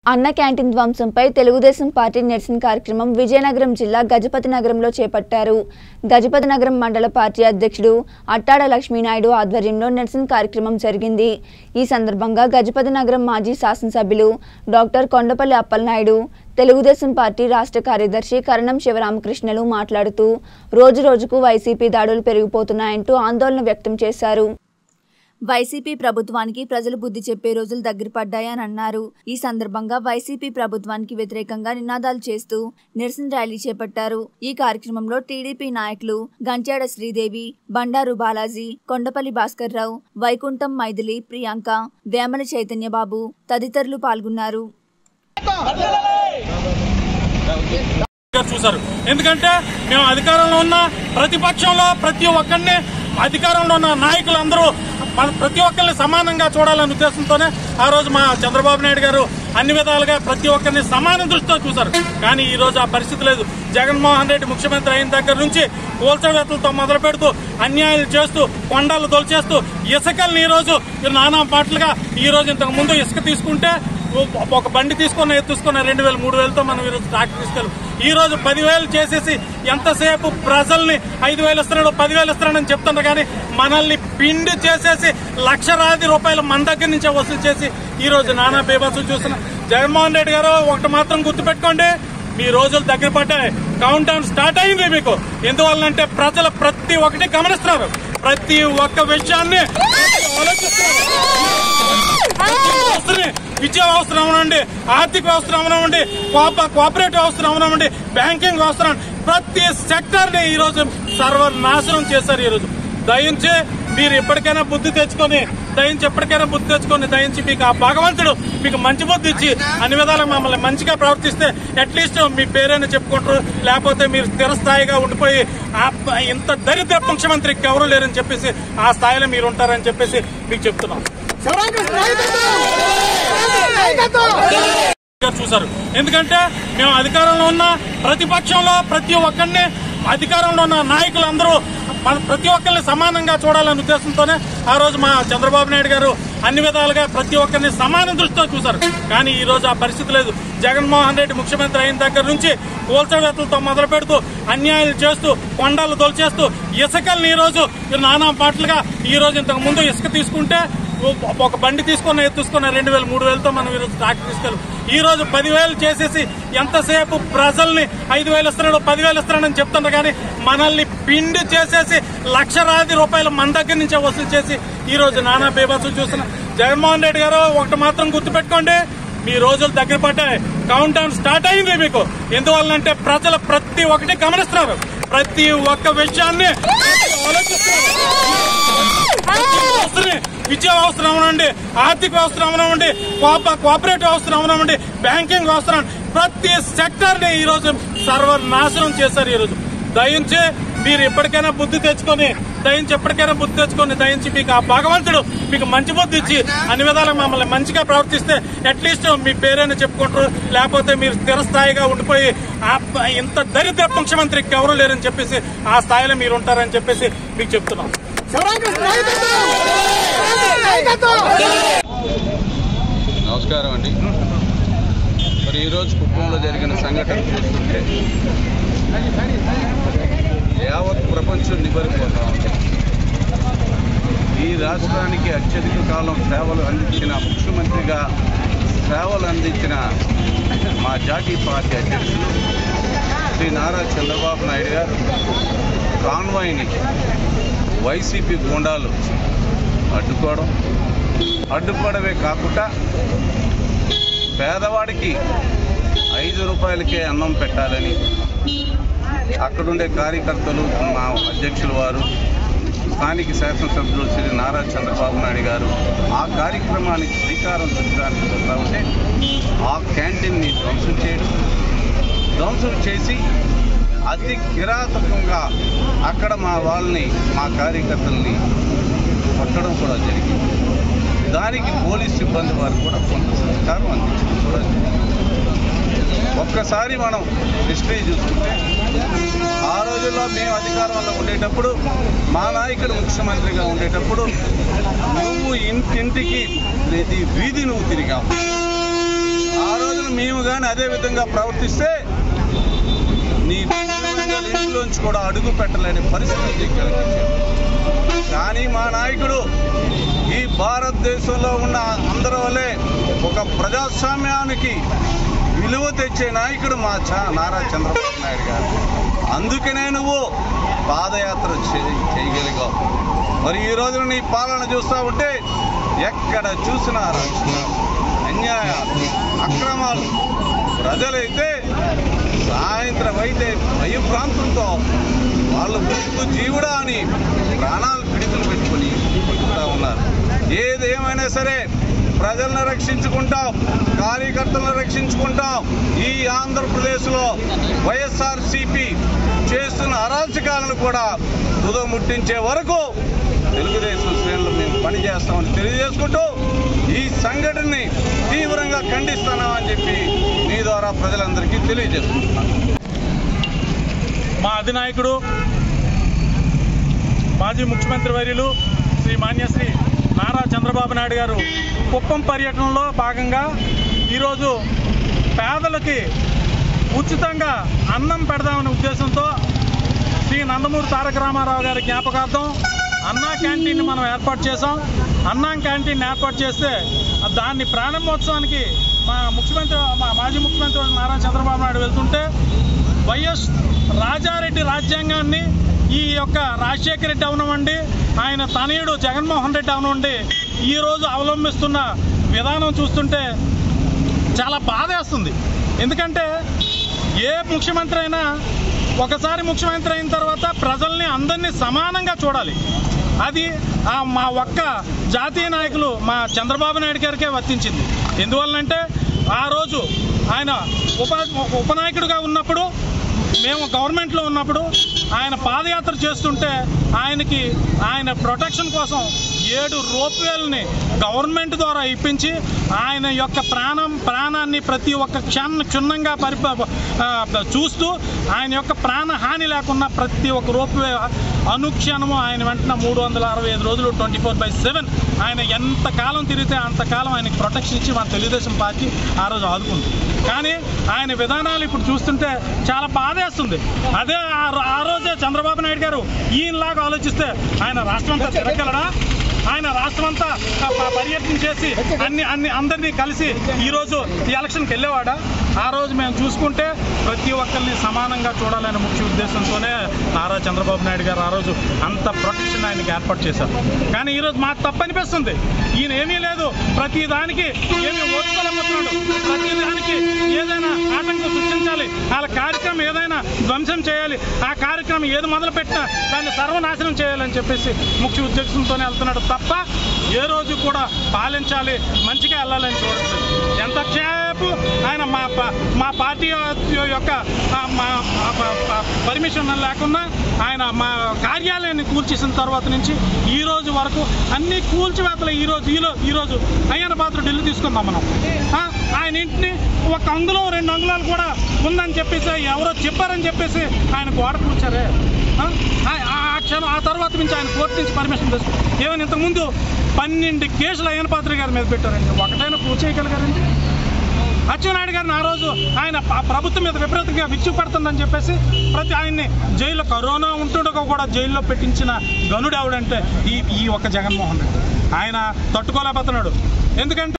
అన్న canteen ధ్వంసంపై Telugu Desam party నిరసన కార్యక్రమం విజయనగరం జిల్లా గజపతి నగరంలో చేపట్టారు గజపతి నగరం మండల పార్టీ అధ్యక్షుడు అట్టాడ లక్ష్మీనాయుడు ఆధ్వర్యంలో నిరసన కార్యక్రమం జరిగింది ఈ సందర్భంగా గజపతి నగరం మాజీ శాసనసభ్యులు డాక్టర్ కొండపల్లి అప్పలనాయుడు తెలుగుదేశం పార్టీ రాష్ట్ర కార్యదర్శి కరణం శివరామకృష్ణలు మాట్లాడుతూ రోజు రోజుకు వైసీపీ దాడులు పెరిగిపోతున్నాయంటూ ఆందోళన వ్యక్తం చేశారు వైసీపీ ప్రభుత్వానికి ప్రజలు బుద్ధి చెప్పే రోజులు దగ్గర పడ్డాయని అన్నారు ఈ సందర్భంగా వైసీపీ ప్రభుత్వానికి వ్యతిరేకంగా నినాదాలు చేస్తూ నిరసన ర్యాలీ చేపట్టారు ఈ కార్యక్రమంలో టీడీపీ నాయకులు గంట్యాడ శ్రీదేవి బండారు బాలాజీ కొండపల్లి భాస్కర్ రావు వైకుంఠం మైథిలి ప్రియాంక వేమల చైతన్యబాబు తదితరులు పాల్గొన్నారు గారు చూశారు ఎందుకంటే మేము అధికారంలో ఉన్న ప్రతిపక్షంలో ప్రతి ఒక్కరిని అధికారంలో ఉన్న నాయకులందరూ మన ప్రతి ఒక్కరిని సమానంగా చూడాలనే ఉద్దేశంతోనే ఆ రోజు మా చంద్రబాబు నాయుడు గారు అన్ని విధాలుగా ప్రతి ఒక్కరిని సమాన దృష్టితో చూశారు కానీ ఈ రోజు ఆ పరిస్థితి లేదు జగన్మోహన్ రెడ్డి ముఖ్యమంత్రి అయిన దగ్గర నుంచి కూల్చవేతలతో మొదలు పెడుతూ అన్యాయాలు చేస్తూ కొండలు దొలిచేస్తూ ఇసుకల్ని ఈ రోజు నానా పాటలుగా ఈ రోజు ఇంతకు ముందు ఇసుక తీసుకుంటే ఒక బండి తీసుకున్న ఎత్తుకున్న రెండు వేలు మూడు వేలతో మనం ఈరోజు ట్రాక్టర్ తీసుకెళ్ళి ఈ రోజు పదివేలు చేసేసి ఎంతసేపు ప్రజల్ని ఐదు వేలు ఇస్తున్నాడు పదివేలు ఇస్తున్నాడని చెప్తున్నారు కానీ మనల్ని పిండి చేసేసి లక్షలాది రూపాయలు మన దగ్గర నుంచే వసూలు చేసి ఈ రోజు నానా బేబసు చూసిన జగన్మోహన్ రెడ్డి గారు ఒకటి మాత్రం గుర్తుపెట్టుకోండి మీ రోజులు దగ్గర పడ్డాయి కౌంట్ డౌన్ స్టార్ట్ అయింది మీకు ఎందువల్లంటే ప్రజలు ప్రతి ఒక్కటి గమనిస్తున్నారు ప్రతి ఒక్క విషయాన్ని వ్యవస్థని విద్యా వ్యవస్థను అవనండి ఆర్థిక వ్యవస్థను అవనండి కోఆపరేటివ్ వ్యవస్థను అవనండి బ్యాంకింగ్ వ్యవస్థను ప్రతి సెక్టర్ ని ఈ రోజు సర్వనాశనం చేశారు ఈ రోజు దయించి మీరు ఎప్పటికైనా బుద్ధి తెచ్చుకొని దయించి ఎప్పటికైనా బుద్ధి తెచ్చుకొని దయించి మీకు ఆ భగవంతుడు మీకు మంచి బుద్ధి ఇచ్చి అన్ని విధాలా మమ్మల్ని మంచిగా ప్రవర్తిస్తే అట్లీస్ట్ మీ పేరైనా చెప్పుకుంటారు లేకపోతే మీరు స్థిరస్థాయిగా ఉండిపోయి ఆ ప- ఇంత దరిద్ర ముఖ్యమంత్రికి ఎవరు లేరని చెప్పేసి ఆ స్థాయిలో మీరు ఉంటారని చెప్పేసి మీకు చెప్తున్నాం గారు చూశారు ఎందుకంటే మేము అధికారంలో ఉన్న ప్రతిపక్షంలో ప్రతి ఒక్కరిని అధికారంలో ఉన్న నాయకులందరూ మన ప్రతి ఒక్కరిని సమానంగా చూడాలనే ఉద్దేశంతోనే ఆ రోజు మా చంద్రబాబు నాయుడు గారు అన్ని విధాలుగా ప్రతి ఒక్కరిని సమాన దృష్టితో చూశారు కానీ ఈ రోజు ఆ పరిస్థితి లేదు జగన్మోహన్ రెడ్డి ముఖ్యమంత్రి అయిన దగ్గర నుంచి కూల్చవేతలతో మొదలు పెడుతూ అన్యాయాలు చేస్తూ కొండలు దొలిచేస్తూ ఇసుకల్ని ఈ రోజు నానా పాటలుగా ఈ రోజు ఇంతకు ముందు ఇసుక తీసుకుంటే ఒక బండి తీసుకున్న ఎత్తుకున్న రెండు వేలు మూడు వేలతో మనం ఈరోజు ట్రాక్టర్ తీసుకెళ్ళి ఈ రోజు పదివేలు చేసేసి ఎంతసేపు ప్రజల్ని ఐదు వేలు ఇస్తున్నాడు పదివేలు ఇస్తున్నాడని చెప్తున్నారు కానీ మనల్ని పిండి చేసేసి లక్షలాది రూపాయలు మన దగ్గర నుంచే వసూలు చేసి ఈ రోజు నానా బేబసు చూసిన జగన్మోహన్ రెడ్డి గారు ఒకటి మాత్రం గుర్తుపెట్టుకోండి మీ రోజులు దగ్గర పడ్డాయి కౌంట్ డౌన్ స్టార్ట్ అయింది మీకు ఎందువల్లంటే ప్రజలు ప్రతి ఒక్కటి గమనిస్తున్నారు ప్రతి ఒక్క విషయాన్ని వ్యవస్థని విద్యా వ్యవస్థను అవనండి ఆర్థిక వ్యవస్థను అవనండి కోఆపరేటివ్ వ్యవస్థను అవనండి బ్యాంకింగ్ వ్యవస్థను ప్రతి సెక్టర్ ని ఈ రోజు సర్వనాశనం చేశారు ఈ రోజు దయించి మీరు ఎప్పటికైనా బుద్ధి తెచ్చుకొని దయించి ఎప్పటికైనా బుద్ధి తెచ్చుకొని దయించి మీకు ఆ భగవంతుడు మీకు మంచి బుద్ధి ఇచ్చి అన్ని విధాలా మమ్మల్ని మంచిగా ప్రవర్తిస్తే అట్లీస్ట్ మీ పేరైనా చెప్పుకుంటారు లేకపోతే మీరు స్థిరస్థాయిగా ఉండిపోయి ఆ ప- ఇంత దరిద్ర ముఖ్యమంత్రికి ఎవరు లేరని చెప్పేసి ఆ స్థాయిలో మీరు ఉంటారని చెప్పేసి మీకు చెప్తున్నాం నమస్కారం అండి మరి ఈరోజు కుప్పంలో జరిగిన సంఘటన చూస్తుంటే యావత్ ప్రపంచం నిబరిపోతా ఉంది ఈ రాష్ట్రానికి అత్యధిక కాలం సేవలు అందించిన ముఖ్యమంత్రిగా సేవలు అందించిన మా జాతీయ పార్టీ అధ్యక్షులు శ్రీ నారా చంద్రబాబు నాయుడు గారు కాన్వాయ్ని వైసీపీ గూండాలు అడ్డుకోవడం అడ్డుకోవడమే కాకుండా పేదవాడికి ఐదు రూపాయలకే అన్నం పెట్టాలని అక్కడుండే కార్యకర్తలు మా అధ్యక్షుల వారు స్థానిక శాసనసభ్యులు శ్రీ నారా చంద్రబాబు నాయుడు గారు ఆ కార్యక్రమానికి శ్రీకారం చుట్టడానికి వస్తూ ఉంటే ఆ క్యాంటీన్ని ధ్వంసం చేయడం ధ్వంసం చేసి అతి కిరాతకంగా అక్కడ మా వాళ్ళని మా కార్యకర్తల్ని కొట్టడం కూడా జరిగింది దానికి పోలీస్ సిబ్బంది వారు కూడా కొంత సహకారం అందించడం కూడా జరిగింది ఒక్కసారి మనం హిస్టరీ చూసుకుంటే ఆ రోజుల్లో మేము అధికారంలో ఉండేటప్పుడు మా నాయకుడు ముఖ్యమంత్రిగా ఉండేటప్పుడు నువ్వు ఇంటింటికి ప్రతి వీధి నువ్వు తిరిగావు ఆ రోజున మేము కానీ అదే విధంగా ప్రవర్తిస్తే నీ ఇంట్లోంచి కూడా అడుగు పెట్టలేని పరిస్థితి కలిగించారు కానీ మా నాయకుడు ఈ భారతదేశంలో ఉన్న అందరి వల్లే ఒక ప్రజాస్వామ్యానికి విలువ తెచ్చే నాయకుడు మా చా నారా చంద్రబాబు నాయుడు గారు అందుకనే నువ్వు పాదయాత్ర చే- చేయగలిగావు మరి ఈ రోజున నీ పాలన చూస్తా ఉంటే ఎక్కడ చూసినా అరాచకాలు, అన్యాయాలు అక్రమాలు ప్రజలైతే సాయంత్రం అయితే భయభ్రాంతంతో వాళ్ళు ముందు జీవుడా అని ప్రాణాలు పిడికలు పెట్టుకుని బతుకుతా ఉన్నారు ఏదేమైనా సరే ప్రజలను రక్షించుకుంటాం కార్యకర్తలను రక్షించుకుంటాం ఈ ఆంధ్రప్రదేశ్లో వైఎస్ఆర్ సిపి చేస్తున్న అరాచకాలను కూడా తుదముట్టించే వరకు తెలుగుదేశం శ్రేణులు మేము పనిచేస్తామని తెలియజేసుకుంటూ ఈ సంఘటనని తీవ్రంగా ఖండిస్తున్నామని చెప్పి మీ ద్వారా ప్రజలందరికీ తెలియజేసుకుంటున్నాను మా అధినాయకుడు మాజీ ముఖ్యమంత్రి వర్యులు శ్రీ మాన్యశ్రీ నారా చంద్రబాబు నాయుడు గారు కుప్పం పర్యటనలో భాగంగా ఈరోజు పేదలకి ఉచితంగా అన్నం పెడదామనే ఉద్దేశంతో శ్రీ నందమూరి తారక రామారావు గారి జ్ఞాపకార్థం అన్నా క్యాంటీన్ మనం ఏర్పాటు చేసాం అన్నా క్యాంటీన్ ఏర్పాటు చేస్తే దాన్ని ప్రారంభోత్సవానికి మా ముఖ్యమంత్రి మా మాజీ ముఖ్యమంత్రి నారా చంద్రబాబు నాయుడు వెళ్తుంటే వైఎస్ రాజారెడ్డి రాజ్యాంగాన్ని ఈ యొక్క రాజశేఖర రెడ్డి అవనివ్వండి ఆయన తనయుడు జగన్మోహన్ రెడ్డి అవనివ్వండి ఈరోజు అవలంబిస్తున్న విధానం చూస్తుంటే చాలా బాధేస్తుంది ఎందుకంటే ఏ ముఖ్యమంత్రి అయినా ఒకసారి ముఖ్యమంత్రి అయిన తర్వాత ప్రజల్ని అందరినీ సమానంగా చూడాలి అది ఆ మా ఒక్క జాతీయ నాయకులు మా చంద్రబాబు నాయుడు గారికే వర్తించింది ఎందువల్లంటే ఆ రోజు ఆయన ఉప ఉపనాయకుడిగా ఉన్నప్పుడు మేము గవర్నమెంట్లో ఉన్నప్పుడు ఆయన పాదయాత్ర చేస్తుంటే ఆయనకి ఆయన ప్రొటెక్షన్ కోసం ఏడు రోప్వేల్ని గవర్నమెంట్ ద్వారా ఇప్పించి ఆయన యొక్క ప్రాణం ప్రాణాన్ని ప్రతి ఒక్క క్షణ క్షుణ్ణంగా పరి ఆ, చూస్తూ ఆయన యొక్క ప్రాణ హాని లేకుండా ప్రతి ఒక్క రోప్వే అనుక్షణము ఆయన వెంటనే మూడు వందల అరవై ఐదు రోజులు ట్వంటీ ఫోర్ బై సెవెన్ ఆయన ఎంత కాలం తిరిగితే అంతకాలం ఆయనకి ప్రొటెక్షన్ ఇచ్చి మన తెలుగుదేశం పార్టీ ఆ రోజు ఆదుకుంది కానీ ఆయన విధానాలు ఇప్పుడు చూస్తుంటే చాలా బాధేస్తుంది అదే ఆ రో- ఆ రోజే చంద్రబాబు నాయుడు గారు ఈయనలాగా ఆలోచిస్తే ఆయన రాష్ట్రం అంతా తిరగలడా ఆయన రాష్ట్రం అంతా ప- ప- పర్యటన చేసి అన్ని అన్ని అందరినీ కలిసి ఈ రోజు ఈ ఎలక్షన్కి వెళ్ళేవాడా ఆ రోజు మేము చూసుకుంటే ప్రతి ఒక్కరిని సమానంగా చూడాలనే ముఖ్య ఉద్దేశంతోనే నారా చంద్రబాబు నాయుడు గారు ఆ రోజు అంత ప్రొటెక్షన్ ఆయనకి ఏర్పాటు చేశారు కానీ ఈరోజు మాకు తప్పు అనిపిస్తుంది ఈయన ఏమీ లేదు ప్రతి దానికి ఏమి ఓర్చుకోలేకపోతున్నాడు ప్రతి దానికి ఏదైనా ఆటంకం సృష్టించాలి వాళ్ళ కార్యక్రమం ఏదైనా ధ్వంసం చేయాలి ఆ కార్యక్రమం ఏది మొదలు పెట్టినా దాన్ని సర్వనాశనం చేయాలని చెప్పేసి ముఖ్య ఉద్దేశంతోనే వెళ్తున్నాడు తప్ప ఏ రోజు కూడా పాలించాలి మంచిగా వెళ్ళాలని చూడట్లేదు ఎంతసేపు ఆయన మా ప- మా పార్టీ యొక్క ఆ, మా పర్మిషన్ లేకుండా ఆయన మా కార్యాలయాన్ని కూల్చేసిన తర్వాత నుంచి ఈ రోజు వరకు అన్ని కూల్చివేతలు ఈ రోజు ఈ రో- ఈ రోజు అయ్యన పాత్ర ఢిల్లీ తీసుకుందాం మనం ఆ, ఆయన ఇంటిని ఒక అంగుళం రెండు అంగుళాలు కూడా ఉందని చెప్పేసి ఎవరో చెప్పారని చెప్పేసి ఆయన గోడ కూర్చారే ఆ, ఆ- ఆ క్షణం ఆ తర్వాత నుంచి ఆయన కోర్టు నుంచి పర్మిషన్ తీసుకు ఏమైనా ఇంతకుముందు పన్నెండు కేసులు అయ్యన పాత్ర గారి మీద పెట్టారండి ఒకటైనా ప్రూవ్ చేయగలిగారండి అచ్చెన్నాయుడు గారిని ఆ రోజు ఆయన ప- ప్రభుత్వం మీద విపరీతంగా విచ్చుపడుతుందని చెప్పేసి ప్రతి ఆయన్ని జైల్లో కరోనా ఉంటుండగా కూడా జైల్లో పెట్టించిన గనుడు ఎవడంటే ఈ ఈ ఒక్క జగన్మోహన్ రెడ్డి ఆయన తట్టుకోలేకపోతున్నాడు ఎందుకంటే